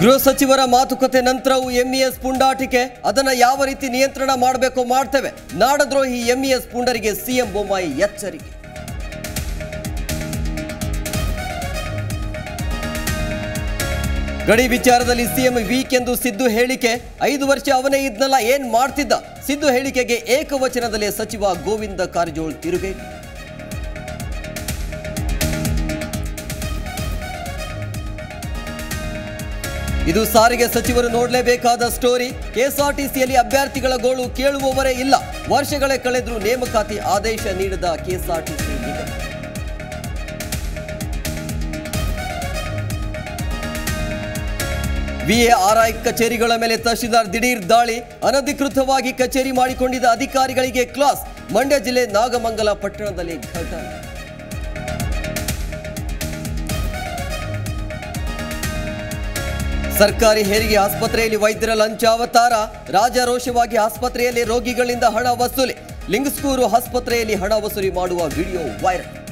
ಗೃಹ ಸಚಿವರ ಮಾತುಕತೆ ನಂತರವೂ ಎಂಇಎಸ್ ಪುಂಡಾಟಿಕೆ ಅದನ್ನ ಯಾವ ರೀತಿ ನಿಯಂತ್ರಣ ಮಾಡಬೇಕೋ ಮಾಡ್ತೇವೆ ನಾಡದ್ರೋಹಿ ಎಂಇಎಸ್ ಪುಂಡರಿಗೆ ಸಿಎಂ ಬೊಮ್ಮಾಯಿ ಎಚ್ಚರಿಕೆ ಗಡಿ ವಿಚಾರದಲ್ಲಿ ಸಿಎಂ ವೀಕ್ ಎಂದು ಸಿದ್ದು ಹೇಳಿಕೆ ಐದು ವರ್ಷ ಅವನೇ ಇದ್ನಲ್ಲ ಏನ್ ಮಾಡ್ತಿದ್ದ ಸಿದ್ದು ಹೇಳಿಕೆಗೆ ಏಕವಚನದಲ್ಲೇ ಸಚಿವ ಗೋವಿಂದ ಕಾರಜೋಳ್ ತಿರುಗೇಟು ಇದು ಸಾರಿಗೆ ಸಚಿವರು ನೋಡಲೇಬೇಕಾದ ಸ್ಟೋರಿ ಕೆಎಸ್ಆರ್ಟಿಸಿಯಲ್ಲಿ ಅಭ್ಯರ್ಥಿಗಳ ಗೋಳು ಕೇಳುವವರೇ ಇಲ್ಲ ವರ್ಷಗಳೇ ಕಳೆದರೂ ನೇಮಕಾತಿ ಆದೇಶ ನೀಡದ ಕೆಎಸ್ಆರ್ಟಿಸಿ ನಿಗಮ ವಿಎಆರ್ಐ ಕಚೇರಿಗಳ ಮೇಲೆ ತಹಶೀಲ್ದಾರ್ ದಿಢೀರ್ ದಾಳಿ ಅನಧಿಕೃತವಾಗಿ ಕಚೇರಿ ಮಾಡಿಕೊಂಡಿದ್ದ ಅಧಿಕಾರಿಗಳಿಗೆ ಕ್ಲಾಸ್ ಮಂಡ್ಯ ಜಿಲ್ಲೆ ನಾಗಮಂಗಲ ಪಟ್ಟಣದಲ್ಲಿ ಘಟನೆ ಸರ್ಕಾರಿ ಹೆರಿಗೆ ಆಸ್ಪತ್ರೆಯಲ್ಲಿ ವೈದ್ಯರ ಲಂಚಾವತಾರ ರಾಜಾರೋಷವಾಗಿ ಆಸ್ಪತ್ರೆಯಲ್ಲಿ ರೋಗಿಗಳಿಂದ ಹಣ ವಸೂಲಿ ಲಿಂಗಸ್ಕೂರು ಆಸ್ಪತ್ರೆಯಲ್ಲಿ ಹಣ ವಸೂಲಿ ಮಾಡುವ ವಿಡಿಯೋ ವೈರಲ್